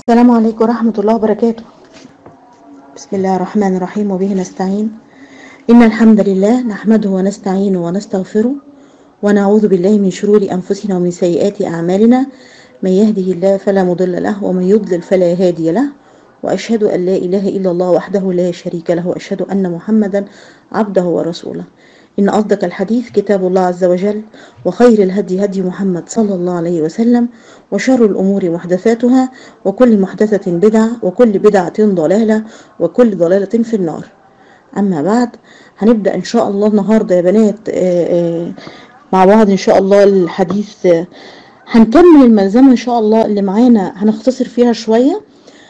السلام عليكم ورحمة الله وبركاته بسم الله الرحمن الرحيم وبه نستعين إن الحمد لله نحمده ونستعينه ونستغفره ونعوذ بالله من شرور أنفسنا ومن سيئات أعمالنا من يهده الله فلا مضل له ومن يضلل فلا هادي له وأشهد أن لا إله إلا الله وحده لا شريك له وأشهد أن محمدا عبده ورسوله إن أصدق الحديث كتاب الله عز وجل وخير الهدي هدي محمد صلى الله عليه وسلم وشر الأمور محدثاتها وكل محدثة بدعة وكل بدعة ضلالة وكل ضلالة في النار أما بعد هنبدأ إن شاء الله النهاردة يا بنات آه، آه، مع بعض إن شاء الله الحديث آه، هنكمل الملزمة إن شاء الله اللي معانا هنختصر فيها شوية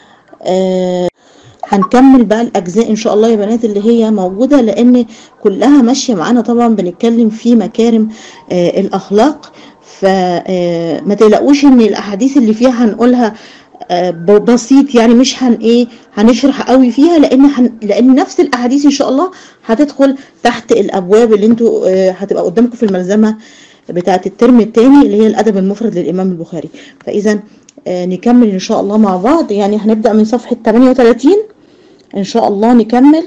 آه، هنكمل بقى الاجزاء ان شاء الله يا بنات اللي هي موجوده لان كلها ماشيه معانا طبعا بنتكلم في مكارم آه الاخلاق فما تقلقوش ان الاحاديث اللي فيها هنقولها آه ب- بسيط يعني مش هن ايه هنشرح قوي فيها لان هن لان نفس الاحاديث ان شاء الله هتدخل تحت الابواب اللي انتوا آه هتبقى قدامكم في الملزمه بتاعه الترم الثاني اللي هي الادب المفرد للامام البخاري فاذا آه نكمل ان شاء الله مع بعض يعني هنبدا من صفحه 38 ان شاء الله نكمل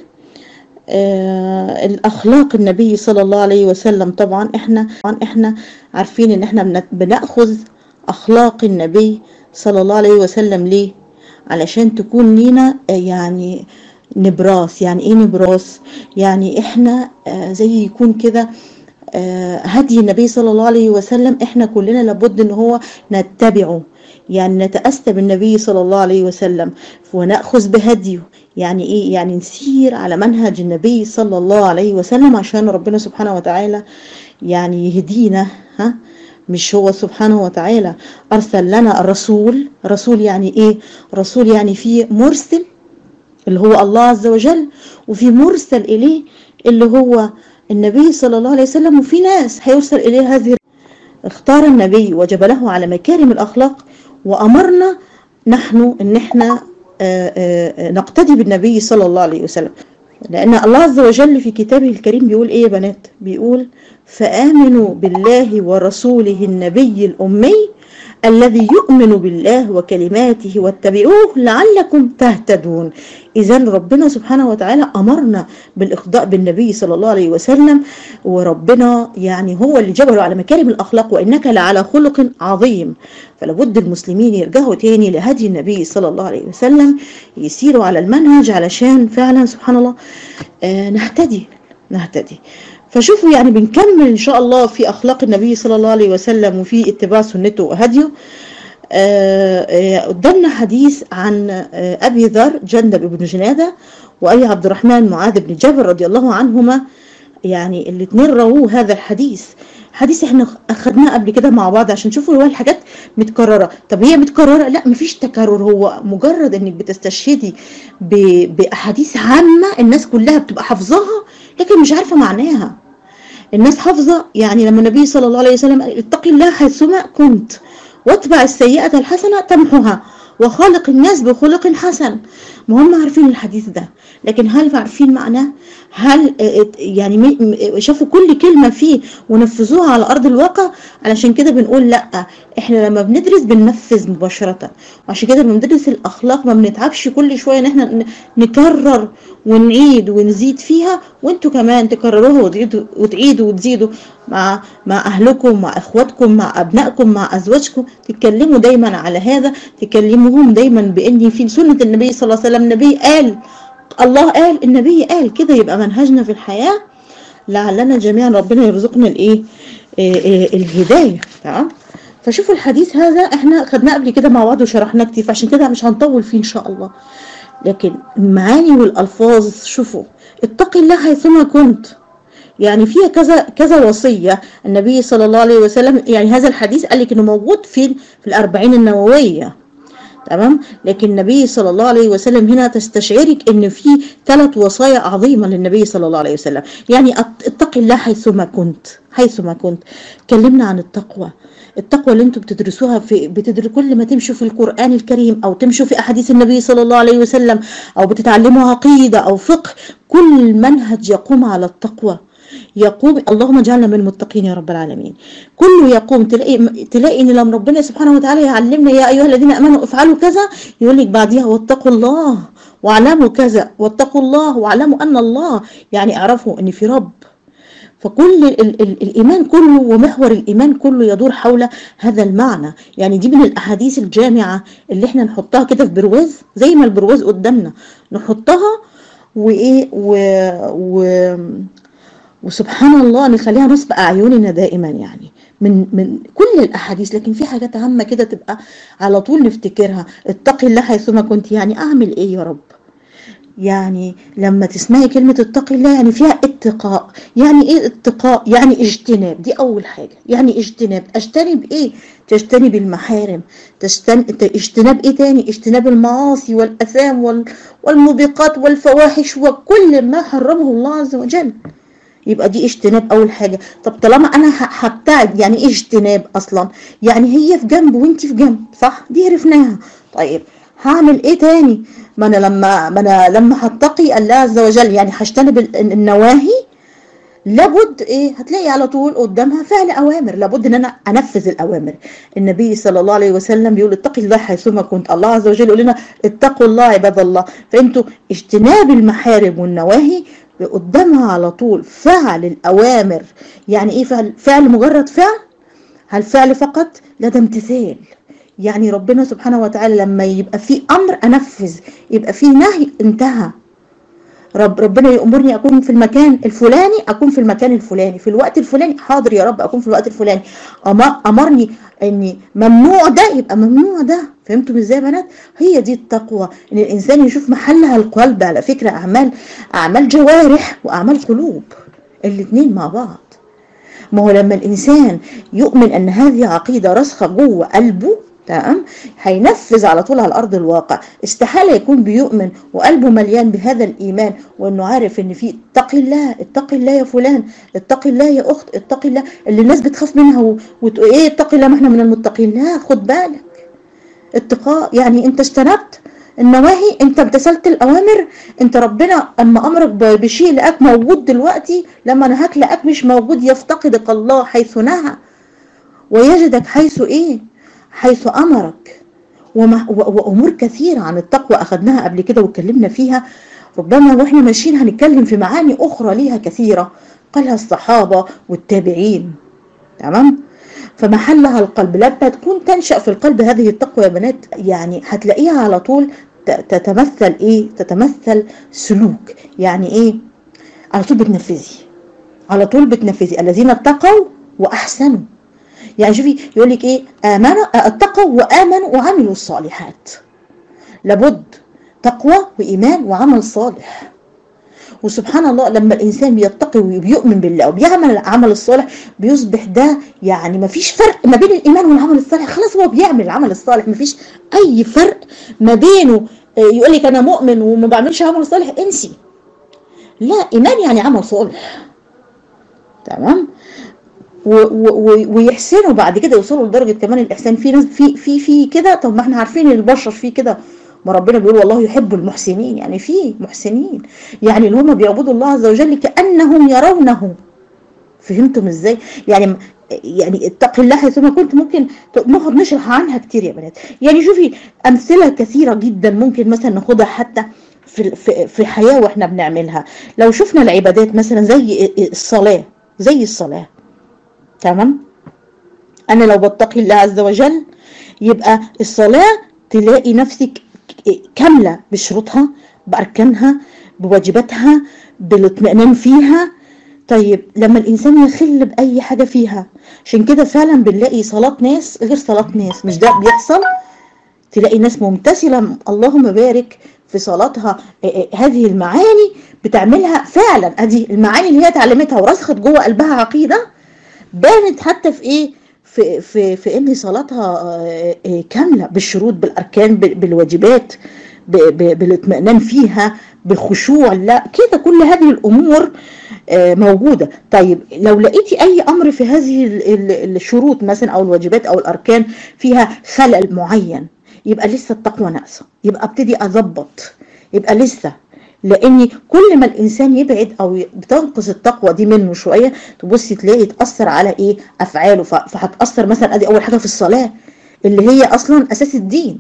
آه الاخلاق النبي صلى الله عليه وسلم طبعا احنا طبعا احنا عارفين ان احنا بن- بناخذ اخلاق النبي صلى الله عليه وسلم ليه علشان تكون لينا آه، يعني نبراس يعني ايه نبراس يعني احنا آه زي يكون كده آه، هدي النبي صلى الله عليه وسلم احنا كلنا لابد ان هو نتبعه يعني نتأسى بالنبي صلى الله عليه وسلم ونأخذ بهديه يعني ايه يعني نسير على منهج النبي صلى الله عليه وسلم عشان ربنا سبحانه وتعالى يعني يهدينا ها مش هو سبحانه وتعالى أرسل لنا الرسول رسول يعني ايه رسول يعني فيه مرسل اللي هو الله عز وجل وفي مرسل إليه اللي هو النبي صلى الله عليه وسلم وفي ناس هيرسل إليه هذه اختار النبي وجبله على مكارم الأخلاق وأمرنا نحن إن احنا آه، آه، نقتدي بالنبي صلى الله عليه وسلم لأن الله عز وجل في كتابه الكريم بيقول إيه يا بنات بيقول فآمنوا بالله ورسوله النبي الأمي الذي يؤمن بالله وكلماته واتبعوه لعلكم تهتدون إذا ربنا سبحانه وتعالى أمرنا بالإقضاء بالنبي صلى الله عليه وسلم وربنا يعني هو اللي جبله على مكارم الأخلاق وإنك لعلى خلق عظيم فلابد المسلمين يرجعوا تاني لهدي النبي صلى الله عليه وسلم يسيروا على المنهج علشان فعلا سبحان الله آه نهتدي نهتدي فشوفوا يعني بنكمل ان شاء الله في اخلاق النبي صلى الله عليه وسلم وفي اتباع سنته وهديه آه، آه، قدامنا حديث عن آه، ابي ذر جندب بن جناده وابي عبد الرحمن معاذ بن جبل رضي الله عنهما يعني الاثنين رووا هذا الحديث حديث احنا اخدناه قبل كده مع بعض عشان نشوفوا هو الحاجات متكرره طب هي متكرره لا مفيش تكرر هو مجرد انك بتستشهدي ب- باحاديث عامه الناس كلها بتبقى حافظاها لكن مش عارفه معناها الناس حافظه يعني لما النبي صلى الله عليه وسلم قال اتقي الله حيثما كنت واتبع السيئه الحسنه تمحها وخالق الناس بخلق حسن ما هم عارفين الحديث ده لكن هل عارفين معناه هل اه، ات- يعني مي- م- شافوا كل كلمه فيه ونفذوها على ارض الواقع علشان كده بنقول لا احنا لما بندرس بننفذ مباشره وعشان كده لما بندرس الاخلاق ما بنتعبش كل شويه ان احنا ن- نكرر ونعيد ونزيد فيها وانتوا كمان تكرروها وتعيدوا وتعيدوا وتزيدوا مع مع اهلكم مع اخواتكم مع ابنائكم مع ازواجكم تتكلموا دايما على هذا تكلموهم دايما بان في سنه النبي صلى الله عليه وسلم النبي قال الله قال النبي قال كده يبقى منهجنا في الحياه لعلنا جميعا ربنا يرزقنا الايه إيه إيه الهدايه تمام فشوفوا الحديث هذا احنا خدناه قبل كده مع بعض وشرحناه كتير فعشان كده مش هنطول فيه ان شاء الله لكن المعاني والالفاظ شوفوا اتقي الله حيثما كنت يعني فيها كذا كذا وصيه النبي صلى الله عليه وسلم يعني هذا الحديث قال لك انه موجود في في الاربعين النوويه تمام لكن النبي صلى الله عليه وسلم هنا تستشعرك ان في ثلاث وصايا عظيمه للنبي صلى الله عليه وسلم يعني ات- اتقي الله حيثما كنت حيثما كنت كلمنا عن التقوى التقوى اللي انتم بتدرسوها في بتدر كل ما تمشوا في القران الكريم او تمشوا في احاديث النبي صلى الله عليه وسلم او بتتعلموا عقيده او فقه كل منهج يقوم على التقوى يقوم اللهم اجعلنا من المتقين يا رب العالمين كله يقوم تلاقي تلاقي ان لما ربنا سبحانه وتعالى يعلمنا يا ايها الذين امنوا افعلوا كذا يقول لك بعديها واتقوا الله واعلموا كذا واتقوا الله واعلموا ان الله يعني اعرفوا ان في رب فكل ال ال الإيمان كله ومحور الإيمان كله يدور حول هذا المعنى يعني دي من الأحاديث الجامعة اللي احنا نحطها كده في برواز زي ما البرواز قدامنا نحطها وإيه و, و وسبحان الله نخليها نصب أعيننا دائما يعني من من كل الأحاديث لكن في حاجات عامة كده تبقى على طول نفتكرها اتقي الله حيثما كنت يعني أعمل إيه يا رب يعني لما تسمعي كلمة اتقي الله يعني فيها اتقاء يعني ايه اتقاء يعني اجتناب دي اول حاجة يعني اجتناب اجتنب ايه تجتنب المحارم تجتن... اجتناب ايه تاني اجتناب المعاصي والاثام وال... والموبقات والفواحش وكل ما حرمه الله عز وجل يبقى دي اجتناب اول حاجة طب طالما انا هبتعد يعني ايه اجتناب اصلا يعني هي في جنب وانت في جنب صح دي عرفناها طيب هعمل ايه تاني ما انا لما ما انا لما هتقي الله عز وجل يعني هجتنب النواهي لابد ايه هتلاقي على طول قدامها فعل اوامر لابد ان انا انفذ الاوامر النبي صلى الله عليه وسلم بيقول اتقي الله حيثما كنت الله عز وجل يقول لنا اتقوا الله عباد الله فانتوا اجتناب المحارم والنواهي قدامها على طول فعل الاوامر يعني ايه فعل فعل مجرد فعل هل فعل فقط لا ده امتثال يعني ربنا سبحانه وتعالى لما يبقى في امر انفذ يبقى في نهي انتهى رب ربنا يأمرني أكون في المكان الفلاني أكون في المكان الفلاني في الوقت الفلاني حاضر يا رب أكون في الوقت الفلاني أمرني أني ممنوع ده يبقى ممنوع ده فهمتوا ازاي يا بنات هي دي التقوى ان الانسان يشوف محلها القلب على فكرة اعمال اعمال جوارح واعمال قلوب الاثنين مع بعض ما هو لما الانسان يؤمن ان هذه عقيدة راسخة جوه قلبه تمام هينفذ على طول على ارض الواقع استحاله يكون بيؤمن وقلبه مليان بهذا الايمان وانه عارف ان في اتقي الله اتقي الله يا فلان اتقي الله يا اخت اتقي الله اللي الناس بتخاف منها وتقول ايه اتقي الله ما احنا من المتقين لا خد بالك اتقاء يعني انت اجتنبت النواهي انت امتثلت الاوامر انت ربنا اما امرك بشيء لقاك موجود دلوقتي لما نهاك لقاك مش موجود يفتقدك الله حيث نهى ويجدك حيث ايه حيث أمرك وأمور كثيرة عن التقوى أخذناها قبل كده واتكلمنا فيها ربما وإحنا ماشيين هنتكلم في معاني أخرى ليها كثيرة قالها الصحابة والتابعين تمام فمحلها القلب لما تكون تنشأ في القلب هذه التقوى يا بنات يعني هتلاقيها على طول تتمثل ايه تتمثل سلوك يعني ايه على طول بتنفذي على طول بتنفذي الذين اتقوا واحسنوا يعني شوفي يقول لك ايه امنوا اتقوا وامنوا وعملوا الصالحات لابد تقوى وايمان وعمل صالح وسبحان الله لما الانسان بيتقي وبيؤمن بالله وبيعمل العمل الصالح بيصبح ده يعني ما فيش فرق ما بين الايمان والعمل الصالح خلاص هو بيعمل العمل الصالح ما فيش اي فرق ما بينه يقول لك انا مؤمن وما بعملش عمل صالح انسي لا ايمان يعني عمل صالح تمام ويحسنوا بعد كده يوصلوا لدرجه كمان الاحسان في ناس في في في كده طب ما احنا عارفين ان البشر فيه كده ما ربنا بيقول والله يحب المحسنين يعني في محسنين يعني اللي هم بيعبدوا الله عز وجل كانهم يرونه فهمتم ازاي يعني يعني اتق الله حيثما كنت ممكن نقعد نشرح عنها كتير يا بنات يعني شوفي امثله كثيره جدا ممكن مثلا ناخدها حتى في في في حياه واحنا بنعملها لو شفنا العبادات مثلا زي الصلاه زي الصلاه تمام انا لو بتقي الله عز وجل يبقى الصلاة تلاقي نفسك كاملة بشروطها بأركانها بواجباتها بالاطمئنان فيها طيب لما الإنسان يخل بأي حاجة فيها عشان كده فعلا بنلاقي صلاة ناس غير صلاة ناس مش ده بيحصل تلاقي ناس ممتثلة اللهم بارك في صلاتها هذه المعاني بتعملها فعلا ادي المعاني اللي هي اتعلمتها ورسخت جوه قلبها عقيده بانت حتى في ايه في في في ان صلاتها كامله بالشروط بالاركان بالواجبات بالاطمئنان فيها بالخشوع لا كده كل هذه الامور موجوده طيب لو لقيتي اي امر في هذه الشروط مثلا او الواجبات او الاركان فيها خلل معين يبقى لسه التقوى ناقصه يبقى ابتدي اظبط يبقى لسه لان كل ما الانسان يبعد او بتنقص التقوى دي منه شويه تبصي تلاقي تاثر على ايه افعاله فهتاثر مثلا ادي اول حاجه في الصلاه اللي هي اصلا اساس الدين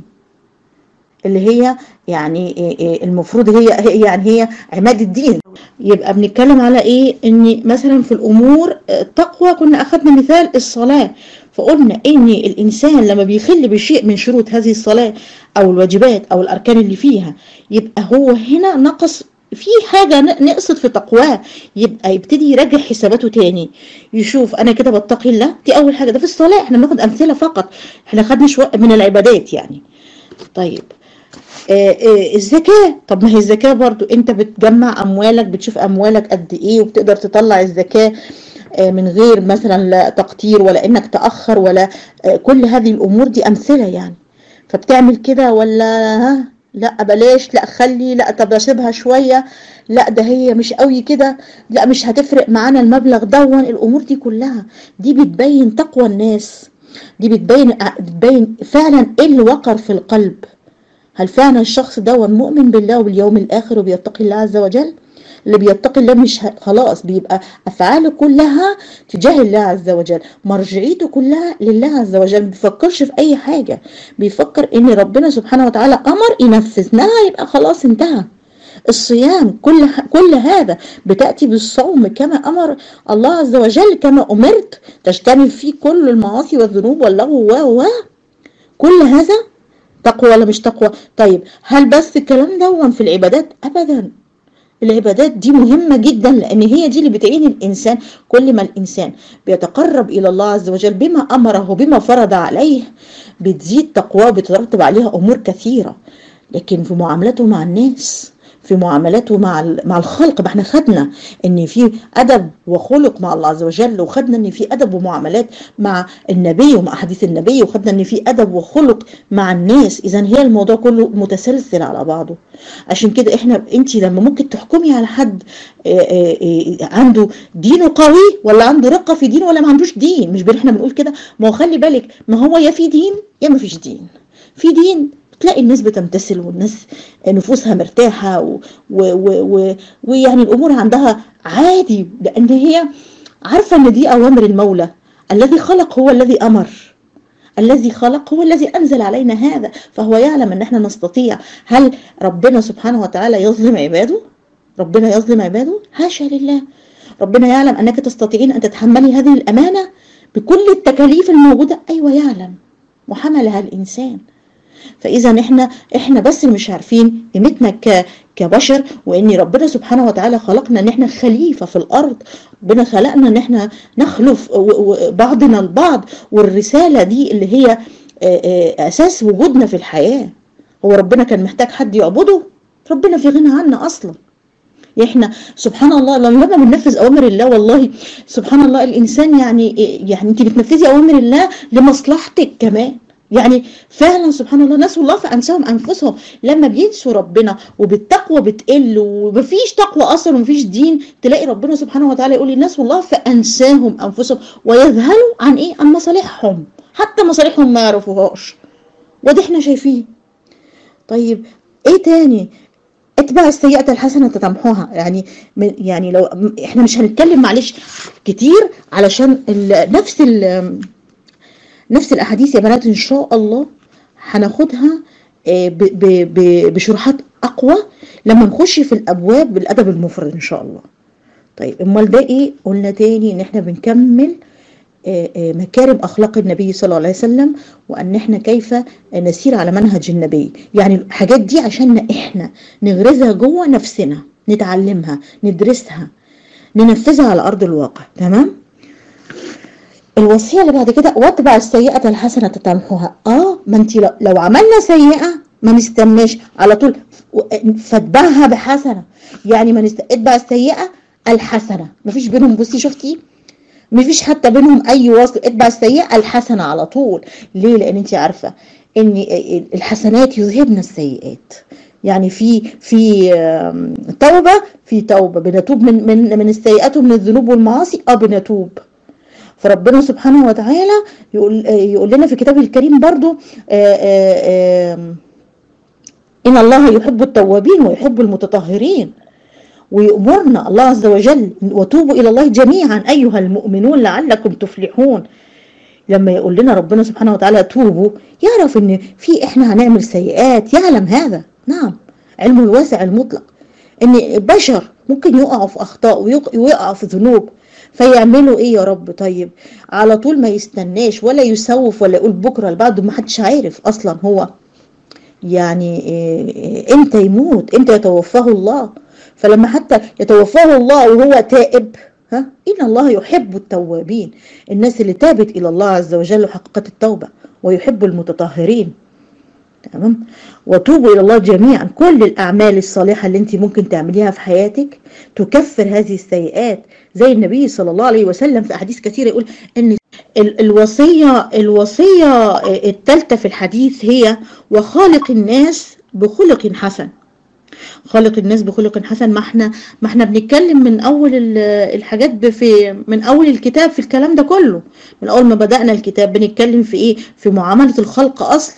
اللي هي يعني المفروض هي يعني هي عماد الدين يبقى بنتكلم على ايه ان مثلا في الامور التقوى كنا اخذنا مثال الصلاه فقلنا ان الانسان لما بيخل بشيء من شروط هذه الصلاه او الواجبات او الاركان اللي فيها يبقى هو هنا نقص في حاجه نقصت في تقواه يبقى يبتدي يراجع حساباته تاني يشوف انا كده بتقي الله دي اول حاجه ده في الصلاه احنا بناخد امثله فقط احنا خدنا شويه من العبادات يعني طيب آه آه الزكاة طب ما هي الزكاة برضو انت بتجمع اموالك بتشوف اموالك قد ايه وبتقدر تطلع الزكاة آه من غير مثلا لا تقتير ولا انك تأخر ولا كل هذه الامور دي امثلة يعني فبتعمل كده ولا ها لا بلاش لا خلي لا طب اسيبها شوية لا ده هي مش قوي كده لا مش هتفرق معانا المبلغ دون الامور دي كلها دي بتبين تقوى الناس دي بتبين بتبين فعلا ايه اللي وقر في القلب هل فعلا الشخص ده مؤمن بالله وباليوم الآخر وبيتقي الله عز وجل اللي بيتقي الله مش خلاص بيبقى أفعاله كلها تجاه الله عز وجل مرجعيته كلها لله عز وجل ما بيفكرش في أي حاجة بيفكر إن ربنا سبحانه وتعالى أمر ينفذ نهى يبقى خلاص انتهى الصيام كل كل هذا بتأتي بالصوم كما أمر الله عز وجل كما أمرت تجتنب فيه كل المعاصي والذنوب واللغو و و كل هذا تقوى ولا مش تقوى طيب هل بس الكلام ده في العبادات ابدا العبادات دي مهمة جدا لان هي دي اللي بتعين الانسان كل ما الانسان بيتقرب الى الله عز وجل بما امره وبما فرض عليه بتزيد تقواه وبترتب عليها امور كثيرة لكن في معاملته مع الناس في معاملاته مع مع الخلق ما احنا خدنا ان في ادب وخلق مع الله عز وجل وخدنا ان في ادب ومعاملات مع النبي ومع حديث النبي وخدنا ان في ادب وخلق مع الناس اذا هي الموضوع كله متسلسل على بعضه عشان كده احنا انت لما ممكن تحكمي على حد عنده دينه قوي ولا عنده رقه في دين ولا ما عندوش دين مش احنا بنقول كده ما هو خلي بالك ما هو يا في دين يا ما فيش دين في دين تلاقي الناس بتمتثل والناس نفوسها مرتاحة ويعني الأمور عندها عادي لأن هي عارفة أن دي أوامر المولى الذي خلق هو الذي أمر الذي خلق هو الذي أنزل علينا هذا فهو يعلم أن احنا نستطيع هل ربنا سبحانه وتعالى يظلم عباده ربنا يظلم عباده حاشا لله ربنا يعلم أنك تستطيعين أن تتحملي هذه الأمانة بكل التكاليف الموجودة أيوة يعلم وحملها الإنسان فاذا احنا احنا بس اللي مش عارفين قيمتنا ك كبشر وان ربنا سبحانه وتعالى خلقنا ان احنا خليفه في الارض ربنا خلقنا ان احنا نخلف بعضنا البعض والرساله دي اللي هي اساس وجودنا في الحياه هو ربنا كان محتاج حد يعبده ربنا في غنى عنا اصلا احنا سبحان الله لما بننفذ اوامر الله والله سبحان الله الانسان يعني يعني انت بتنفذي اوامر الله لمصلحتك كمان يعني فعلا سبحان الله نسوا الله فانساهم انفسهم لما بينسوا ربنا وبالتقوى بتقل ومفيش تقوى اصلا ومفيش دين تلاقي ربنا سبحانه وتعالى يقول نسوا الله فانساهم انفسهم ويذهلوا عن ايه عن مصالحهم حتى مصالحهم ما يعرفوهاش وده احنا شايفين طيب ايه تاني اتبع السيئة الحسنة تتمحوها يعني من يعني لو احنا مش هنتكلم معلش كتير علشان ال نفس ال نفس الاحاديث يا بنات ان شاء الله هناخدها بشروحات اقوى لما نخش في الابواب بالادب المفرد ان شاء الله طيب امال ده ايه قلنا تاني ان احنا بنكمل مكارم اخلاق النبي صلى الله عليه وسلم وان احنا كيف نسير على منهج النبي يعني الحاجات دي عشان احنا نغرزها جوه نفسنا نتعلمها ندرسها ننفذها على ارض الواقع تمام الوصية اللي بعد كده واتبع السيئة الحسنة تتمحوها اه ما انت لو عملنا سيئة ما نستناش على طول فاتبعها بحسنة يعني ما نست... اتبع السيئة الحسنة ما فيش بينهم بصي شفتي ما فيش حتى بينهم اي وصل اتبع السيئة الحسنة على طول ليه لان انت عارفة ان الحسنات يذهبن السيئات يعني في في توبة في توبة بنتوب من من من السيئات ومن الذنوب والمعاصي اه بنتوب فربنا سبحانه وتعالى يقول يقول لنا في كتابه الكريم برضو آآ آآ إن الله يحب التوابين ويحب المتطهرين ويأمرنا الله عز وجل وتوبوا إلى الله جميعا أيها المؤمنون لعلكم تفلحون لما يقول لنا ربنا سبحانه وتعالى توبوا يعرف ان في احنا هنعمل سيئات يعلم هذا نعم علمه الواسع المطلق ان البشر ممكن يقعوا في اخطاء ويقعوا في ذنوب فيعملوا ايه يا رب طيب على طول ما يستناش ولا يسوف ولا يقول بكره لبعض ما حدش عارف اصلا هو يعني إيه امتى يموت امتى يتوفاه الله فلما حتى يتوفاه الله وهو تائب ها إن الله يحب التوابين الناس اللي تابت إلى الله عز وجل وحققت التوبة ويحب المتطهرين تمام وتوبوا إلى الله جميعا كل الأعمال الصالحة اللي انت ممكن تعمليها في حياتك تكفر هذه السيئات زي النبي صلى الله عليه وسلم في أحاديث كثيرة يقول أن الوصية الوصية الثالثة في الحديث هي وخالق الناس بخلق حسن خالق الناس بخلق حسن ما احنا ما احنا بنتكلم من اول الحاجات في من اول الكتاب في الكلام ده كله من اول ما بدأنا الكتاب بنتكلم في ايه في معاملة الخلق اصلا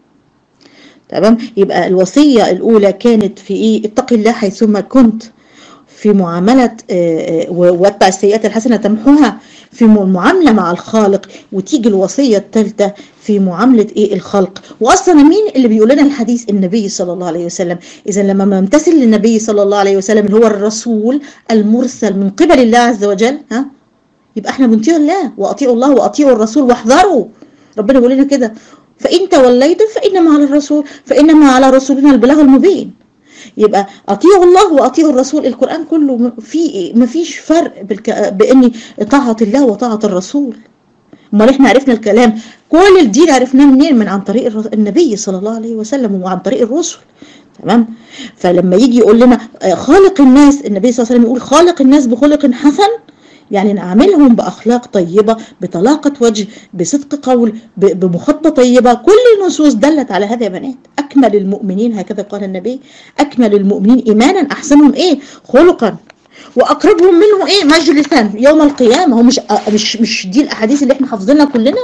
تمام يبقى الوصية الاولى كانت في ايه اتق الله حيثما كنت في معاملة واتبع السيئات الحسنة تمحوها في المعاملة مع الخالق وتيجي الوصية الثالثة في معاملة ايه الخلق واصلا مين اللي بيقول لنا الحديث النبي صلى الله عليه وسلم اذا لما نمتثل للنبي صلى الله عليه وسلم اللي هو الرسول المرسل من قبل الله عز وجل ها يبقى احنا بنطيع الله واطيعوا الله واطيعوا الرسول واحذروا ربنا بيقول لنا كده فان توليتم فانما على الرسول فانما على رسولنا البلاغ المبين يبقى اطيعوا الله واطيعوا الرسول القران كله في ما فيش فرق بالك... بان طاعه الله وطاعه الرسول امال احنا عرفنا الكلام كل الدين عرفناه منين من عن طريق النبي صلى الله عليه وسلم وعن طريق الرسل تمام فلما يجي يقول لنا خالق الناس النبي صلى الله عليه وسلم يقول خالق الناس بخلق حسن يعني نعاملهم بأخلاق طيبة بطلاقة وجه بصدق قول بمخاطبة طيبة كل النصوص دلت على هذا يا بنات أكمل المؤمنين هكذا قال النبي أكمل المؤمنين إيمانا أحسنهم إيه خلقا وأقربهم منه إيه مجلسا يوم القيامة هو مش مش مش دي الأحاديث اللي إحنا حافظينها كلنا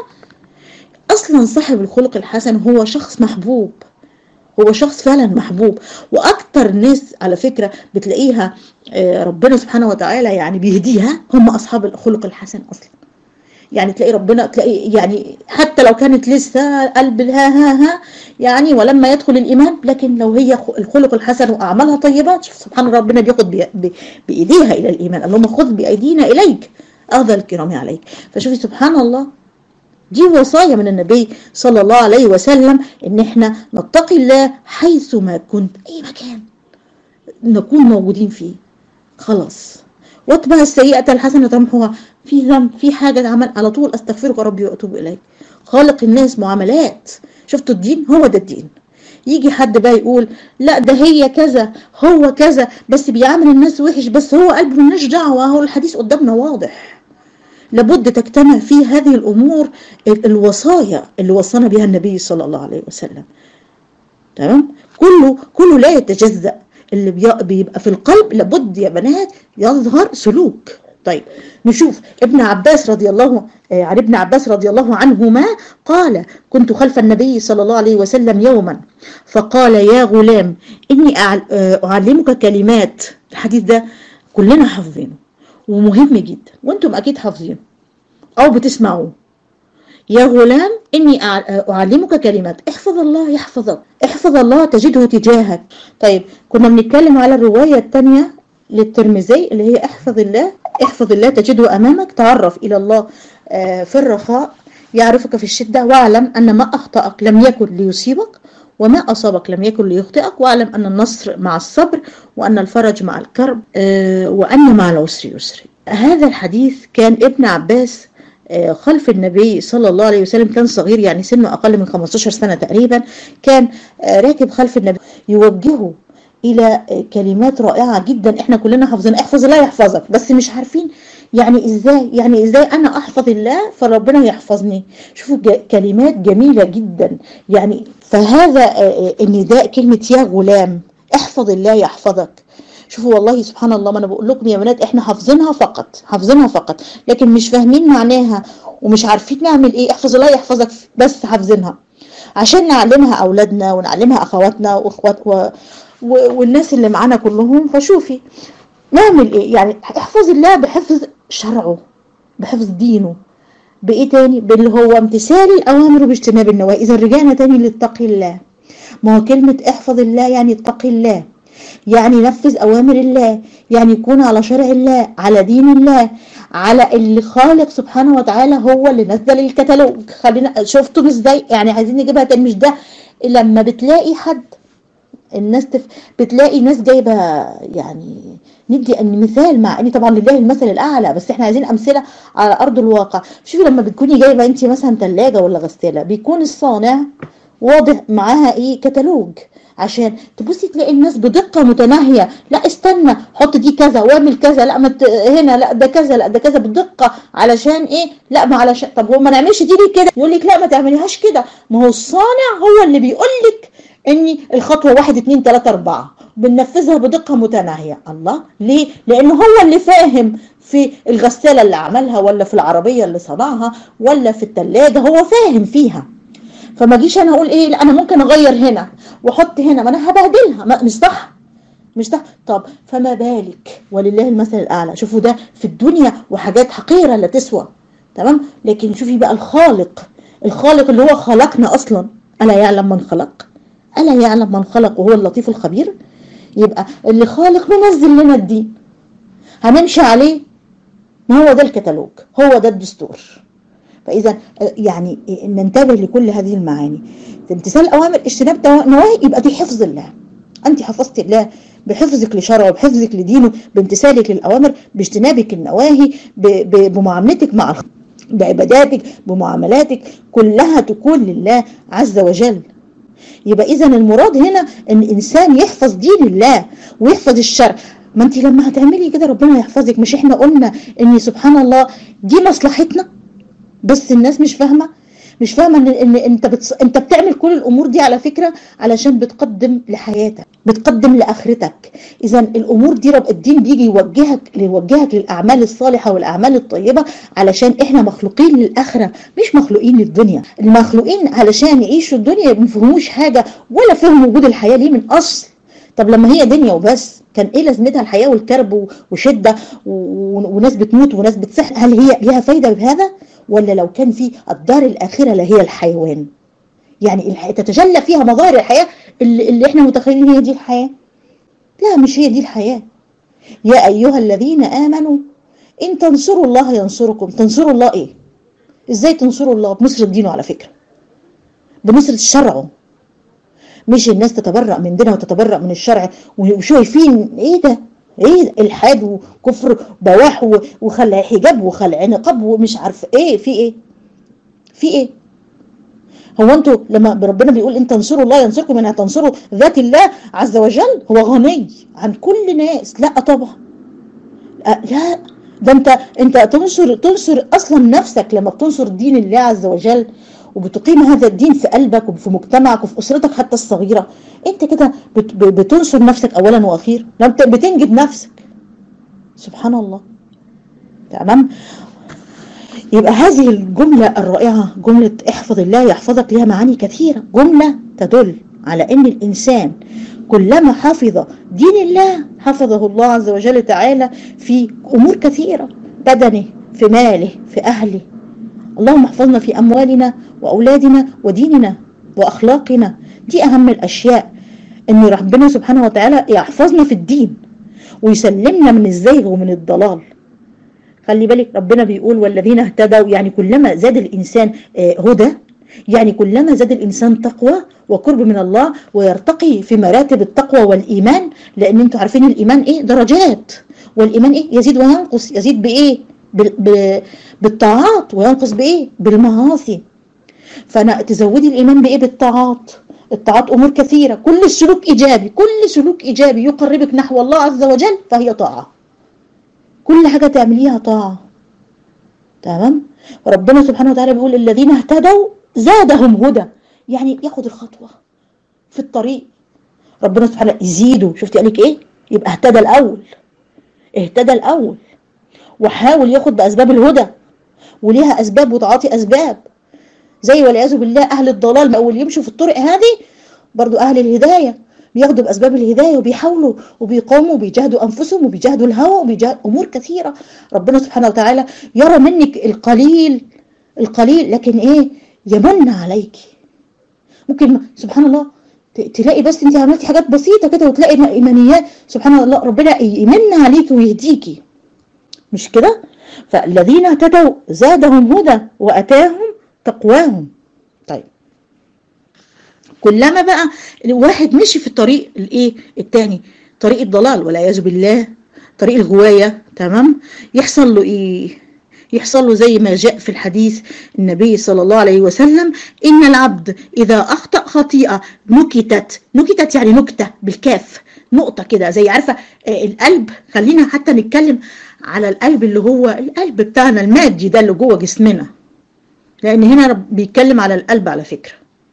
أصلا صاحب الخلق الحسن هو شخص محبوب هو شخص فعلا محبوب واكتر ناس على فكرة بتلاقيها ربنا سبحانه وتعالى يعني بيهديها هم اصحاب الخلق الحسن اصلا يعني تلاقي ربنا تلاقي يعني حتى لو كانت لسه قلب ها ها ها يعني ولما يدخل الايمان لكن لو هي الخلق الحسن واعمالها طيبات سبحان ربنا بياخد بايديها الى الايمان اللهم خذ بايدينا اليك اخذ الكرام عليك فشوفي سبحان الله دي وصايا من النبي صلى الله عليه وسلم ان احنا نتقي الله حيث ما كنت اي مكان نكون موجودين فيه خلاص واتبع السيئة الحسنة تمحوها في ذنب في حاجة عمل على طول استغفرك يا ربي واتوب اليك خالق الناس معاملات شفتوا الدين هو ده الدين يجي حد بقى يقول لا ده هي كذا هو كذا بس بيعامل الناس وحش بس هو قلبه ملناش دعوه هو الحديث قدامنا واضح لابد تجتمع في هذه الأمور الوصايا اللي وصانا بها النبي صلى الله عليه وسلم تمام كله كله لا يتجزأ اللي بيبقى في القلب لابد يا بنات يظهر سلوك طيب نشوف ابن عباس رضي الله عن ابن عباس رضي الله عنهما قال كنت خلف النبي صلى الله عليه وسلم يوما فقال يا غلام إني أعلمك كلمات الحديث ده كلنا حافظينه ومهم جدا وانتم اكيد حافظينه او بتسمعوه يا غلام اني اعلمك كلمات احفظ الله يحفظك احفظ الله تجده تجاهك طيب كنا بنتكلم على الرواية الثانية للترمذي اللي هي احفظ الله احفظ الله تجده امامك تعرف الى الله في الرخاء يعرفك في الشدة واعلم ان ما اخطأك لم يكن ليصيبك وما أصابك لم يكن ليخطئك واعلم أن النصر مع الصبر وأن الفرج مع الكرب وأن مع العسر يسر هذا الحديث كان ابن عباس خلف النبي صلى الله عليه وسلم كان صغير يعني سنه أقل من 15 سنة تقريبا كان راكب خلف النبي يوجهه إلى كلمات رائعة جدا احنا كلنا حافظين احفظ الله يحفظك بس مش عارفين يعني ازاي يعني ازاي انا احفظ الله فربنا يحفظني شوفوا كلمات جميلة جدا يعني فهذا النداء كلمة يا غلام احفظ الله يحفظك شوفوا والله سبحان الله ما انا بقول لكم يا بنات احنا حافظينها فقط حافظينها فقط لكن مش فاهمين معناها ومش عارفين نعمل ايه احفظ الله يحفظك بس حافظينها عشان نعلمها اولادنا ونعلمها اخواتنا واخوات و... و... والناس اللي معانا كلهم فشوفي نعمل ايه يعني احفظ الله بحفظ شرعه بحفظ دينه بايه تاني باللي هو امتثال الاوامر واجتناب النواهي اذا رجعنا تاني للتقي الله ما هو كلمة احفظ الله يعني اتقي الله يعني نفذ أوامر الله يعني يكون على شرع الله على دين الله على اللي خالق سبحانه وتعالى هو اللي نزل الكتالوج خلينا شفتوا ازاي يعني عايزين نجيبها تاني مش ده لما بتلاقي حد الناس تف... بتلاقي ناس جايبه يعني ندي ان مثال مع ان طبعا لله المثل الاعلى بس احنا عايزين امثله على ارض الواقع شوفي لما بتكوني جايبه انت مثلا ثلاجه ولا غساله بيكون الصانع واضح معاها ايه كتالوج عشان تبصي تلاقي الناس بدقة متناهية لا استنى حط دي كذا واعمل كذا لا مت هنا لا ده كذا لا ده كذا بدقة علشان ايه لا ما علشان طب هو ما نعملش دي ليه كده يقول لك لا ما تعمليهاش كده ما هو الصانع هو اللي بيقول لك ان الخطوة واحد اتنين تلاتة اربعة بننفذها بدقة متناهية الله ليه لانه هو اللي فاهم في الغسالة اللي عملها ولا في العربية اللي صنعها ولا في التلاجة هو فاهم فيها فما جيش انا اقول ايه لا انا ممكن اغير هنا واحط هنا ما انا هبهدلها مش صح مش صح طب فما بالك ولله المثل الاعلى شوفوا ده في الدنيا وحاجات حقيره لا تسوى تمام لكن شوفي بقى الخالق الخالق اللي هو خلقنا اصلا الا يعلم من خلق الا يعلم من خلق وهو اللطيف الخبير يبقى اللي خالق منزل لنا الدين هنمشي عليه ما هو ده الكتالوج هو ده الدستور فاذا يعني ننتبه لكل هذه المعاني في امتثال الاوامر اجتناب نواهي يبقى دي حفظ الله انت حفظت الله بحفظك لشرعه بحفظك لدينه بامتثالك للاوامر باجتنابك النواهي بمعاملتك مع بعباداتك بمعاملاتك كلها تكون لله عز وجل يبقى اذا المراد هنا ان الانسان يحفظ دين الله ويحفظ الشرع ما انت لما هتعملي كده ربنا يحفظك مش احنا قلنا ان سبحان الله دي مصلحتنا بس الناس مش فاهمه مش فاهمه ان, إن انت بتص... انت بتعمل كل الامور دي على فكره علشان بتقدم لحياتك بتقدم لاخرتك اذا الامور دي رب الدين بيجي يوجهك يوجهك للاعمال الصالحه والاعمال الطيبه علشان احنا مخلوقين للاخره مش مخلوقين للدنيا المخلوقين علشان يعيشوا الدنيا ما فهموش حاجه ولا فهموا وجود الحياه ليه من اصل طب لما هي دنيا وبس كان ايه لازمتها الحياه والكرب وشده وناس بتموت وناس بتصح هل هي ليها فايده بهذا ولا لو كان في الدار الآخرة لا هي الحيوان يعني تتجلى فيها مظاهر الحياة اللي, اللي احنا متخيلين هي دي الحياة لا مش هي دي الحياة يا أيها الذين آمنوا إن تنصروا الله ينصركم تنصروا الله إيه إزاي تنصروا الله بنصرة دينه على فكرة بنصرة شرعه مش الناس تتبرأ من دينها وتتبرأ من الشرع وشايفين ايه ده ايه الحاد وكفر بواح وخلع حجاب وخلع نقاب ومش عارف ايه في ايه في ايه هو انتوا لما ربنا بيقول ان تنصروا الله ينصركم ان تنصروا ذات الله عز وجل هو غني عن كل ناس لا طبعا لا ده انت انت تنصر تنصر اصلا نفسك لما بتنصر دين الله عز وجل وبتقيم هذا الدين في قلبك وفي مجتمعك وفي اسرتك حتى الصغيره انت كده بتنصر نفسك اولا واخيرا بتنجد نفسك سبحان الله تمام يبقى هذه الجملة الرائعة جملة احفظ الله يحفظك لها معاني كثيرة جملة تدل على ان الانسان كلما حفظ دين الله حفظه الله عز وجل تعالى في امور كثيرة بدنه في ماله في اهله اللهم احفظنا في اموالنا واولادنا وديننا واخلاقنا دي اهم الاشياء ان ربنا سبحانه وتعالى يحفظنا في الدين ويسلمنا من الزيغ ومن الضلال خلي بالك ربنا بيقول والذين اهتدوا يعني كلما زاد الانسان هدى يعني كلما زاد الانسان تقوى وقرب من الله ويرتقي في مراتب التقوى والايمان لان انتوا عارفين الايمان ايه درجات والايمان ايه يزيد وينقص يزيد بايه بالطاعات وينقص بايه بالمعاصي فانا تزودي الايمان بايه بالطاعات الطاعات امور كثيره كل السلوك ايجابي كل سلوك ايجابي يقربك نحو الله عز وجل فهي طاعه كل حاجه تعمليها طاعه تمام وربنا سبحانه وتعالى بيقول الذين اهتدوا زادهم هدى يعني ياخد الخطوه في الطريق ربنا سبحانه يزيده شفتي قالك ايه يبقى اهتدى الاول اهتدى الاول وحاول ياخد باسباب الهدى وليها اسباب وتعاطي اسباب زي والعياذ بالله اهل الضلال او اللي يمشوا في الطرق هذه برضو اهل الهدايه بياخدوا باسباب الهدايه وبيحاولوا وبيقاوموا وبيجاهدوا انفسهم وبيجاهدوا الهوى وبيجاهدوا امور كثيره ربنا سبحانه وتعالى يرى منك القليل القليل لكن ايه يمن عليك ممكن سبحان الله تلاقي بس انت عملتي حاجات بسيطه كده وتلاقي ايمانيات سبحان الله ربنا يمن عليكي ويهديكي مش كده فالذين اهتدوا زادهم هدى واتاهم تقواهم طيب كلما بقى الواحد مشي في الطريق الايه التاني طريق الضلال والعياذ بالله طريق الغوايه تمام يحصل له ايه يحصل له زي ما جاء في الحديث النبي صلى الله عليه وسلم إن العبد إذا أخطأ خطيئة نكتت نكتت يعني نكتة بالكاف نقطة كده زي عارفة القلب خلينا حتى نتكلم على القلب اللي هو القلب بتاعنا المادي ده اللي جوه جسمنا لأن هنا بيتكلم على القلب على فكرة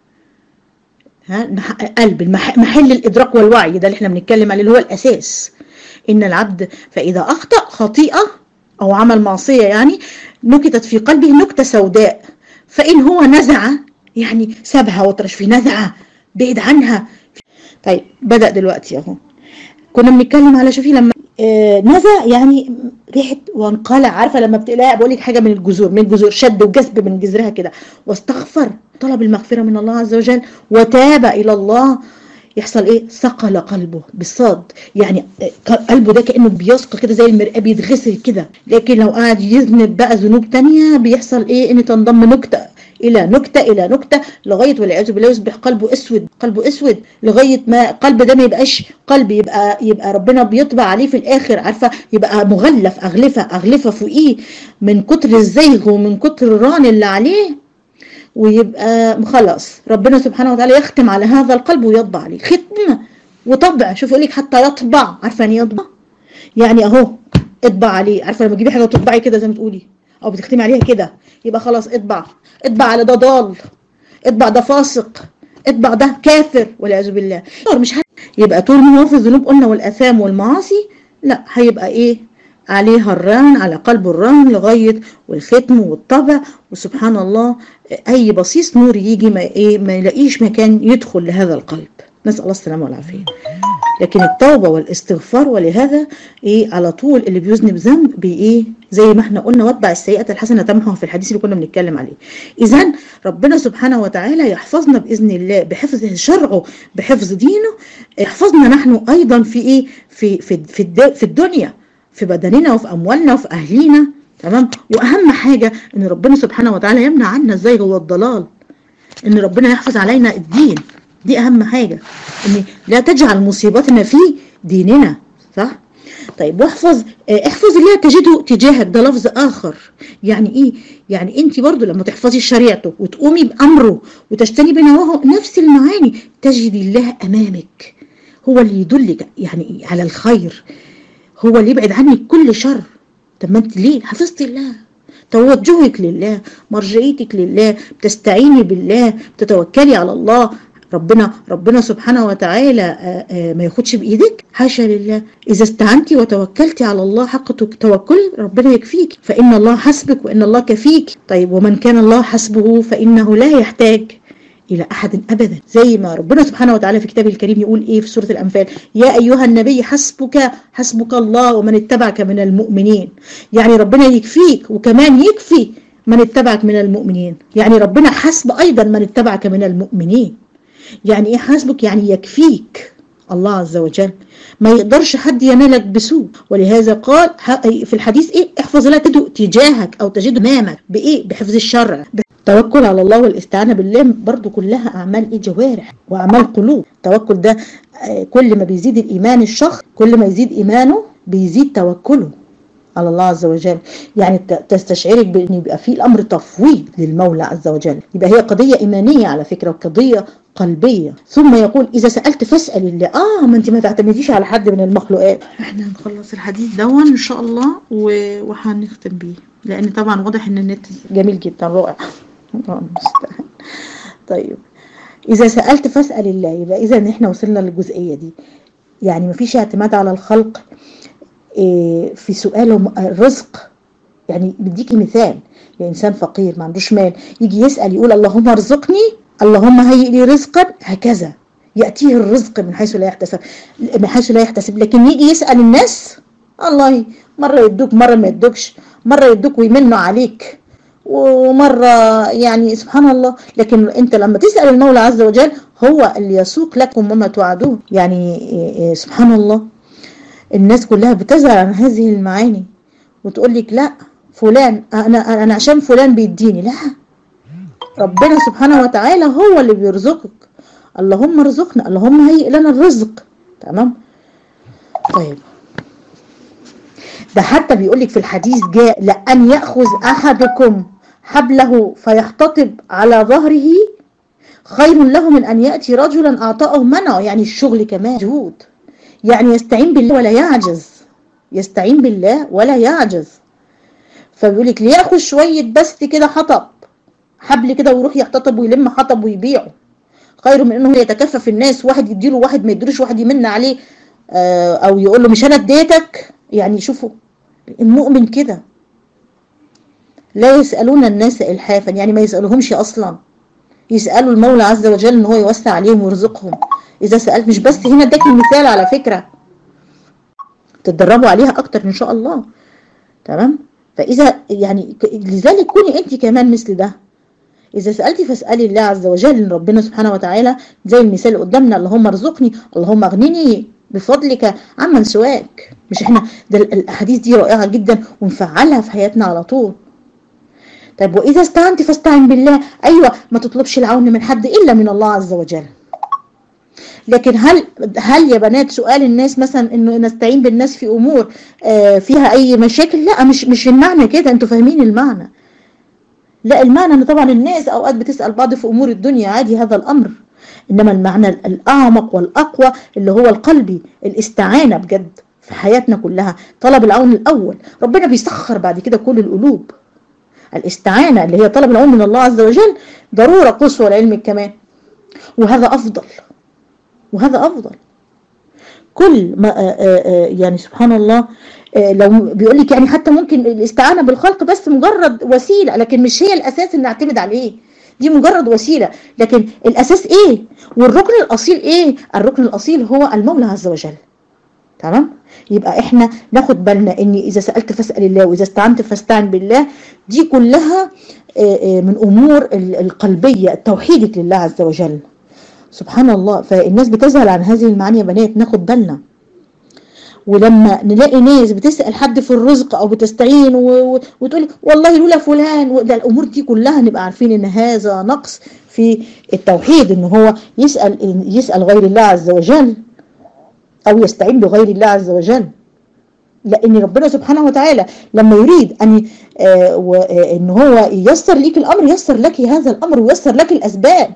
ها قلب محل الإدراك والوعي ده اللي احنا بنتكلم عليه اللي هو الأساس إن العبد فإذا أخطأ خطيئة أو عمل معصية يعني نكتت في قلبه نكتة سوداء فإن هو نزع يعني سابها وطرش في نزعة بعيد عنها طيب بدأ دلوقتي أهو كنا بنتكلم على شوفي لما آه نزع يعني ريحة وانقلع عارفة لما بتلاقي بقول لك حاجة من الجذور من الجذور شد وجذب من جذرها كده واستغفر طلب المغفرة من الله عز وجل وتاب إلى الله يحصل ايه ثقل قلبه بالصاد يعني قلبه ده كانه بيثقل كده زي المرآة بيتغسل كده لكن لو قعد يذنب بقى ذنوب تانية بيحصل ايه ان تنضم نكتة الى نكتة الى نكتة لغاية والعياذ بالله يصبح قلبه اسود قلبه اسود لغاية ما قلب ده ما يبقاش قلب يبقى يبقى ربنا بيطبع عليه في الاخر عارفة يبقى مغلف اغلفة اغلفة فوقيه من كتر الزيغ ومن كتر الران اللي عليه ويبقى خلاص ربنا سبحانه وتعالى يختم على هذا القلب ويطبع عليه ختم وطبع شوف يقول لك حتى يطبع عارفه يعني يطبع يعني اهو اطبع عليه عارفه لما تجيبي حاجه وتطبعي كده زي ما تقولي او بتختمي عليها كده يبقى خلاص اطبع اطبع على ده ضال اطبع ده فاسق اطبع ده كافر والعياذ بالله مش حد. يبقى طول ما هو في الذنوب قلنا والاثام والمعاصي لا هيبقى ايه عليها الران على قلب الران لغاية والختم والطبع وسبحان الله أي بصيص نور يجي ما, إيه ما يلاقيش مكان يدخل لهذا القلب نسأل الله السلامة والعافية لكن التوبة والاستغفار ولهذا إيه على طول اللي بيذنب ذنب بإيه زي ما احنا قلنا واتبع السيئة الحسنة تمحها في الحديث اللي كنا بنتكلم عليه إذا ربنا سبحانه وتعالى يحفظنا بإذن الله بحفظ شرعه بحفظ دينه يحفظنا نحن أيضا في إيه في في في, في الدنيا في بدننا وفي أموالنا وفي أهلينا تمام وأهم حاجة إن ربنا سبحانه وتعالى يمنع عنا الزيغ والضلال إن ربنا يحفظ علينا الدين دي أهم حاجة إن لا تجعل مصيبتنا في ديننا صح؟ طيب واحفظ احفظ الله تجده تجاهك ده لفظ آخر يعني إيه؟ يعني أنت برضو لما تحفظي شريعته وتقومي بأمره وتجتنبي نواهه نفس المعاني تجدي الله أمامك هو اللي يدلك يعني على الخير هو اللي يبعد عنك كل شر طب ما انت ليه حفظتي الله توجهك لله مرجعيتك لله بتستعيني بالله بتتوكلي على الله ربنا ربنا سبحانه وتعالى ما ياخدش بايدك حاشا لله اذا استعنتي وتوكلتي على الله حق توكل ربنا يكفيك فان الله حسبك وان الله كفيك طيب ومن كان الله حسبه فانه لا يحتاج إلى أحد أبدا زي ما ربنا سبحانه وتعالى في كتابه الكريم يقول إيه في سورة الأنفال يا أيها النبي حسبك حسبك الله ومن اتبعك من المؤمنين يعني ربنا يكفيك وكمان يكفي من اتبعك من المؤمنين يعني ربنا حسب أيضا من اتبعك من المؤمنين يعني إيه حسبك يعني يكفيك الله عز وجل ما يقدرش حد ينالك بسوء ولهذا قال في الحديث ايه احفظ لا تجده تجاهك او تجده امامك بايه بحفظ الشرع التوكل على الله والاستعانة بالله برضو كلها أعمال إيه جوارح وأعمال قلوب التوكل ده كل ما بيزيد الإيمان الشخص كل ما يزيد إيمانه بيزيد توكله على الله عز وجل يعني تستشعرك بأن يبقى في الأمر تفويض للمولى عز وجل يبقى هي قضية إيمانية على فكرة وقضية قلبية ثم يقول إذا سألت فاسأل الله آه ما أنت ما تعتمديش على حد من المخلوقات احنا نخلص الحديث دون إن شاء الله وهنختم بيه لأن طبعا واضح إن النت جميل جدا رائع الله المستعان طيب إذا سألت فاسأل الله يبقى إذا إحنا وصلنا للجزئية دي يعني مفيش اعتماد على الخلق إيه في سؤال الرزق يعني بديكي مثال لإنسان فقير ما عندوش مال يجي يسأل يقول اللهم ارزقني اللهم هيئ لي رزقا هكذا يأتيه الرزق من حيث لا يحتسب من حيث لا يحتسب لكن يجي يسأل الناس الله مرة يدوك مرة ما يدوكش مرة يدوك ويمنوا عليك ومرة يعني سبحان الله لكن انت لما تسأل المولى عز وجل هو اللي يسوق لكم وما توعدون يعني سبحان الله الناس كلها بتزعل عن هذه المعاني وتقول لك لا فلان انا انا عشان فلان بيديني لا ربنا سبحانه وتعالى هو اللي بيرزقك اللهم ارزقنا اللهم هيئ لنا الرزق تمام طيب ده حتى بيقول لك في الحديث جاء لأن يأخذ أحدكم حبله فيحتطب على ظهره خير له من أن يأتي رجلا أعطاه منعه يعني الشغل كمان جهود يعني يستعين بالله ولا يعجز يستعين بالله ولا يعجز فبيقول لك ليأخذ شوية بس كده حطب حبل كده ويروح يحتطب ويلم حطب ويبيعه خير من انه يتكفف الناس واحد يديله واحد ما يديلوش واحد يمن عليه او يقول له مش انا اديتك يعني شوفوا المؤمن كده لا يسألون الناس إلحافا يعني ما يسألهمش أصلا يسألوا المولى عز وجل ان هو يوسع عليهم ويرزقهم إذا سألت مش بس هنا اداك المثال على فكرة تتدربوا عليها أكتر إن شاء الله تمام فإذا يعني لذلك كوني أنت كمان مثل ده إذا سألتي فاسألي الله عز وجل إن ربنا سبحانه وتعالى زي المثال اللي قدامنا اللهم ارزقني اللهم اغنني بفضلك عمن سواك مش احنا ده الأحاديث دي رائعة جدا ونفعلها في حياتنا على طول طيب وإذا استعنت فاستعن بالله أيوة ما تطلبش العون من حد إلا من الله عز وجل لكن هل هل يا بنات سؤال الناس مثلا انه نستعين بالناس في امور آه فيها اي مشاكل لا مش مش المعنى كده انتوا فاهمين المعنى لا المعنى ان طبعا الناس اوقات بتسال بعض في امور الدنيا عادي هذا الامر انما المعنى الاعمق والاقوى اللي هو القلبي الاستعانه بجد في حياتنا كلها طلب العون الاول ربنا بيسخر بعد كده كل القلوب الاستعانه اللي هي طلب العون من الله عز وجل ضروره قصوى لعلمك كمان وهذا افضل وهذا افضل كل ما آآ آآ يعني سبحان الله لو بيقول لك يعني حتى ممكن الاستعانه بالخلق بس مجرد وسيله لكن مش هي الاساس اللي نعتمد عليه دي مجرد وسيله لكن الاساس ايه والركن الاصيل ايه الركن الاصيل هو المولى عز وجل تمام يبقى احنا ناخد بالنا ان اذا سالت فاسال الله واذا استعنت فاستعن بالله دي كلها من امور القلبيه التوحيد لله عز وجل سبحان الله فالناس بتزعل عن هذه المعاني يا بنات ناخد بالنا ولما نلاقي ناس بتسأل حد في الرزق او بتستعين وتقول والله لولا فلان ده الامور دي كلها نبقى عارفين ان هذا نقص في التوحيد ان هو يسأل يسأل غير الله عز وجل او يستعين بغير الله عز وجل لان ربنا سبحانه وتعالى لما يريد ان آه ان هو ييسر ليك الامر ييسر لك هذا الامر وييسر لك الاسباب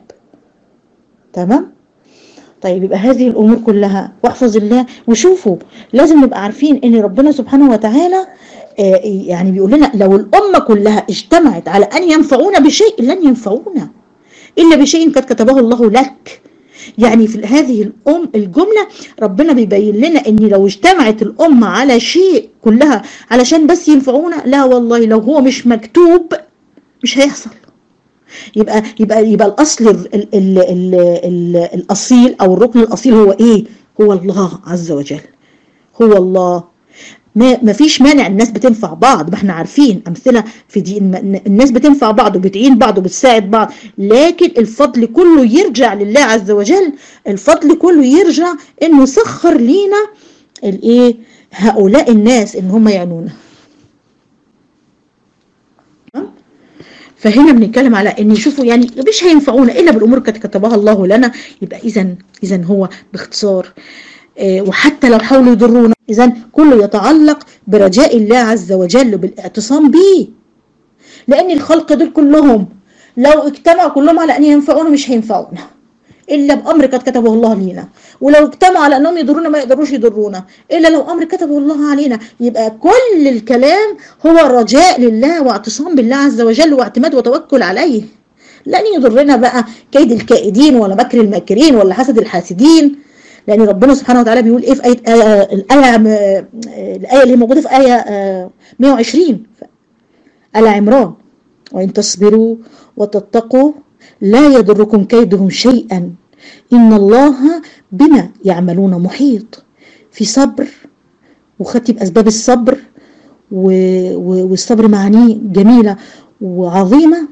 تمام طيب يبقى هذه الامور كلها واحفظ الله وشوفوا لازم نبقى عارفين ان ربنا سبحانه وتعالى آه يعني بيقول لنا لو الامه كلها اجتمعت على ان ينفعونا بشيء لن ينفعونا الا بشيء قد كتبه الله لك يعني في هذه الأم الجملة ربنا بيبين لنا ان لو اجتمعت الأمة على شيء كلها علشان بس ينفعونا لا والله لو هو مش مكتوب مش هيحصل يبقى يبقى يبقى الاصل ال ال ال ال ال الاصيل او الركن الاصيل هو ايه هو الله عز وجل هو الله ما ما فيش مانع الناس بتنفع بعض ما احنا عارفين امثله في دي الناس بتنفع بعض وبتعين بعض وبتساعد بعض لكن الفضل كله يرجع لله عز وجل الفضل كله يرجع انه سخر لينا الايه هؤلاء الناس ان هم يعنونا فهنا بنتكلم على ان يشوفوا يعني مش هينفعونا الا بالامور قد كتبها الله لنا يبقى اذا اذا هو باختصار آه وحتى لو حاولوا يضرونا اذا كله يتعلق برجاء الله عز وجل بالاعتصام به لان الخلق دول كلهم لو اجتمعوا كلهم على ان ينفعونا مش هينفعونا الا بامر قد كتبه الله لينا ولو اجتمعوا على انهم يضرونا ما يقدروش يضرونا الا لو امر كتبه الله علينا يبقى كل الكلام هو رجاء لله واعتصام بالله عز وجل واعتماد وتوكل عليه لن يضرنا بقى كيد الكائدين ولا مكر الماكرين ولا حسد الحاسدين لان ربنا سبحانه وتعالى بيقول ايه في ايه آه الايه الايه اللي موجوده في ايه آه 120 ال عمران وإن تصبروا وتتقوا لا يضركم كيدهم شيئا إن الله بما يعملون محيط في صبر وختم أسباب الصبر والصبر معانيه جميلة وعظيمة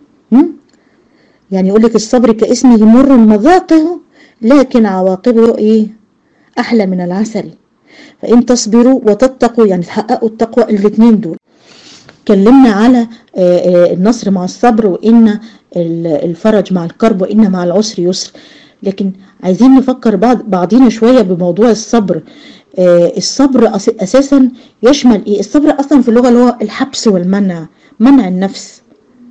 يعني يقول لك الصبر كاسمه مر مذاقه لكن عواقبه ايه احلى من العسل فان تصبروا وتتقوا يعني تحققوا التقوى الاثنين دول اتكلمنا على النصر مع الصبر وان الفرج مع الكرب وان مع العسر يسر لكن عايزين نفكر بعض بعضينا شويه بموضوع الصبر الصبر اساسا يشمل ايه الصبر اصلا في اللغه اللي هو الحبس والمنع منع النفس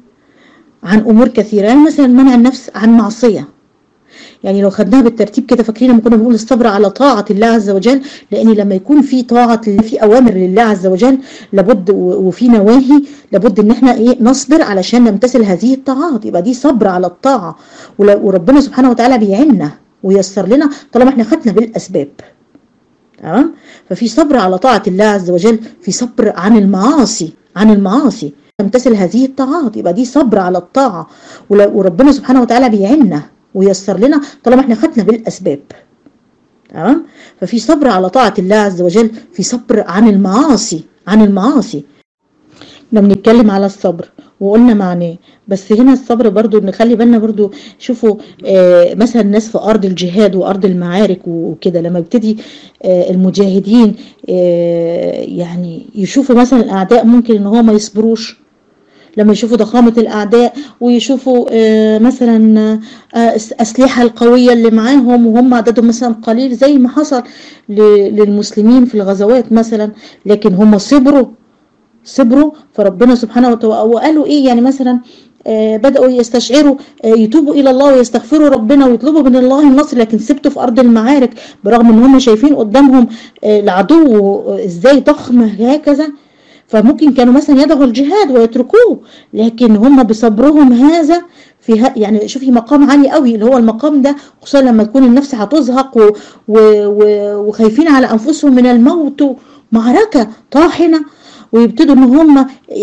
عن امور كثيره يعني مثلا منع النفس عن معصيه يعني لو خدناها بالترتيب كده فاكرين لما كنا بنقول الصبر على طاعة الله عز وجل لأن لما يكون في طاعة في أوامر لله عز وجل لابد وفي نواهي لابد إن احنا إيه نصبر علشان نمتثل هذه الطاعات يبقى دي صبر على الطاعة وربنا سبحانه وتعالى بيعيننا ويسر لنا طالما احنا خدنا بالأسباب تمام ففي صبر على طاعة الله عز وجل في صبر عن المعاصي عن المعاصي نمتثل هذه الطاعات يبقى دي صبر على الطاعة وربنا سبحانه وتعالى بيعيننا ويسر لنا طالما احنا خدنا بالاسباب تمام ففي صبر على طاعه الله عز وجل في صبر عن المعاصي عن المعاصي احنا بنتكلم على الصبر وقلنا معناه بس هنا الصبر برضو نخلي بالنا برضو شوفوا آه مثلا الناس في ارض الجهاد وارض المعارك وكده لما يبتدي آه المجاهدين آه يعني يشوفوا مثلا الاعداء ممكن ان هو ما يصبروش لما يشوفوا ضخامة الأعداء ويشوفوا آه مثلا آه أسلحة القوية اللي معاهم وهم عددهم مثلا قليل زي ما حصل للمسلمين في الغزوات مثلا لكن هم صبروا صبروا فربنا سبحانه وتعالى وقالوا إيه يعني مثلا آه بدأوا يستشعروا يتوبوا إلى الله ويستغفروا ربنا ويطلبوا من الله النصر لكن سبتوا في أرض المعارك برغم إن هم شايفين قدامهم العدو إزاي ضخم هكذا فممكن كانوا مثلا يدعوا الجهاد ويتركوه لكن هم بصبرهم هذا في يعني شوفي مقام عالي قوي اللي هو المقام ده خصوصا لما تكون النفس هتزهق و... و... و... وخايفين على انفسهم من الموت معركه طاحنه ويبتدوا ان هم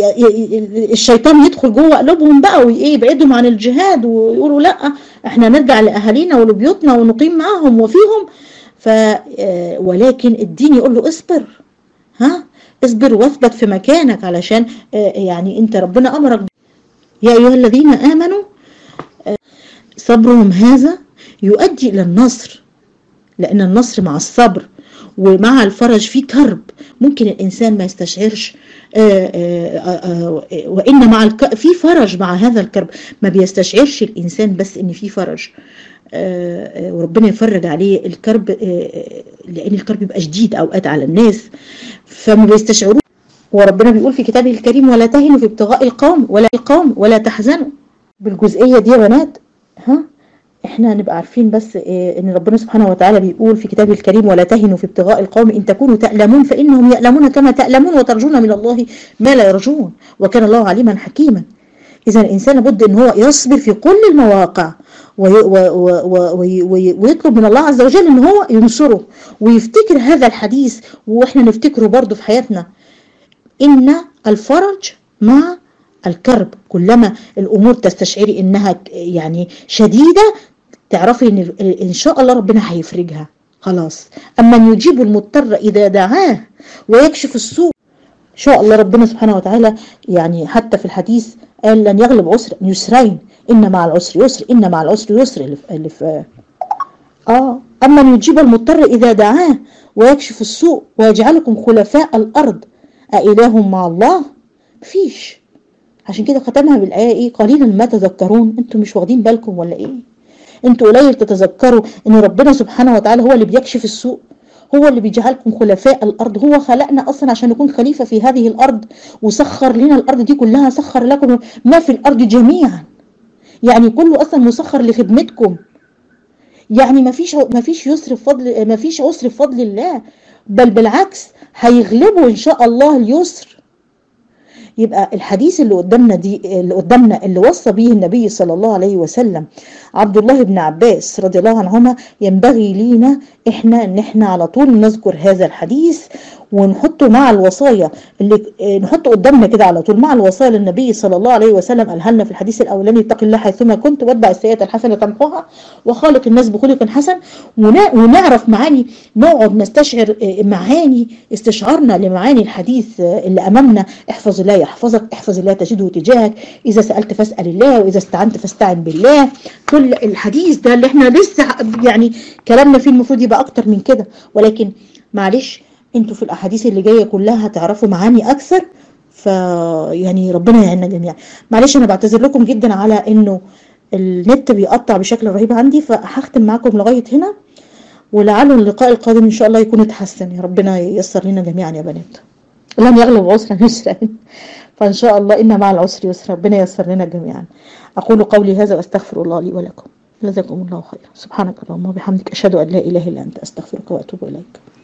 الشيطان يدخل جوه قلوبهم بقى وايه يبعدهم عن الجهاد ويقولوا لا احنا نرجع لاهالينا ولبيوتنا ونقيم معهم وفيهم ف ولكن الدين يقول له اصبر ها اصبر واثبت في مكانك علشان يعني انت ربنا امرك يا ايها الذين امنوا صبرهم هذا يؤدي الى النصر لان النصر مع الصبر ومع الفرج في كرب ممكن الانسان ما يستشعرش وان مع الك... في فرج مع هذا الكرب ما بيستشعرش الانسان بس ان في فرج وربنا يفرج عليه الكرب لان الكرب بيبقى شديد اوقات على الناس فما بيستشعروش وربنا بيقول في كتابه الكريم ولا تهنوا في ابتغاء القوم ولا القوم ولا تحزنوا بالجزئيه دي يا بنات ها احنا نبقى عارفين بس إيه ان ربنا سبحانه وتعالى بيقول في كتابه الكريم ولا تهنوا في ابتغاء القوم ان تكونوا تألمون فانهم يألمون كما تألمون وترجون من الله ما لا يرجون وكان الله عليما حكيما اذا الانسان لابد ان هو يصبر في كل المواقع ويطلب من الله عز وجل ان هو ينصره ويفتكر هذا الحديث واحنا نفتكره برضه في حياتنا ان الفرج مع الكرب كلما الامور تستشعري انها يعني شديده تعرفي ان ان شاء الله ربنا هيفرجها خلاص اما يجيب المضطر اذا دعاه ويكشف السوء ان شاء الله ربنا سبحانه وتعالى يعني حتى في الحديث قال لن يغلب عسر يسرين ان مع العسر يسر ان مع العسر يسر اللي في, اللي في اه اما يجيب المضطر اذا دعاه ويكشف السوء ويجعلكم خلفاء الارض أإله مع الله مفيش عشان كده ختمها بالآية إيه قليلا ما تذكرون أنتم مش واخدين بالكم ولا إيه أنتوا قليل تتذكروا إن ربنا سبحانه وتعالى هو اللي بيكشف السوء هو اللي بيجعلكم خلفاء الأرض هو خلقنا أصلا عشان نكون خليفة في هذه الأرض وسخر لنا الأرض دي كلها سخر لكم ما في الأرض جميعا يعني كله أصلا مسخر لخدمتكم يعني ما فيش ما فيش يسر بفضل ما فيش عسر بفضل الله بل بالعكس هيغلبوا ان شاء الله اليسر يبقى الحديث اللي قدامنا دي اللي قدامنا اللي وصى به النبي صلى الله عليه وسلم عبد الله بن عباس رضي الله عنهما ينبغي لينا احنا ان احنا على طول نذكر هذا الحديث ونحطه مع الوصايا اللي اه نحطه قدامنا كده على طول مع الوصايا للنبي صلى الله عليه وسلم قالها لنا في الحديث الاولاني اتق الله حيثما كنت واتبع السيئه الحسنه تمحوها وخالق الناس بخلق حسن ونعرف معاني نقعد نستشعر اه معاني استشعارنا لمعاني الحديث اه اللي امامنا احفظ الله يحفظك احفظ الله تجده تجاهك اذا سالت فاسال الله واذا استعنت فاستعن بالله كل الحديث ده اللي احنا لسه يعني كلامنا فيه المفروض يبقى اكتر من كده ولكن معلش انتوا في الاحاديث اللي جايه كلها هتعرفوا معاني اكثر ف يعني ربنا يعيننا جميعا معلش انا بعتذر لكم جدا على انه النت بيقطع بشكل رهيب عندي فهختم معاكم لغايه هنا ولعل اللقاء القادم ان شاء الله يكون اتحسن يا ربنا ييسر لنا جميعا يا بنات لن يغلب عسرا يسرا فان شاء الله ان مع العسر يسرا ربنا ييسر لنا جميعا اقول قولي هذا واستغفر الله لي ولكم جزاكم الله خيرا سبحانك اللهم وبحمدك اشهد ان لا اله الا انت استغفرك واتوب اليك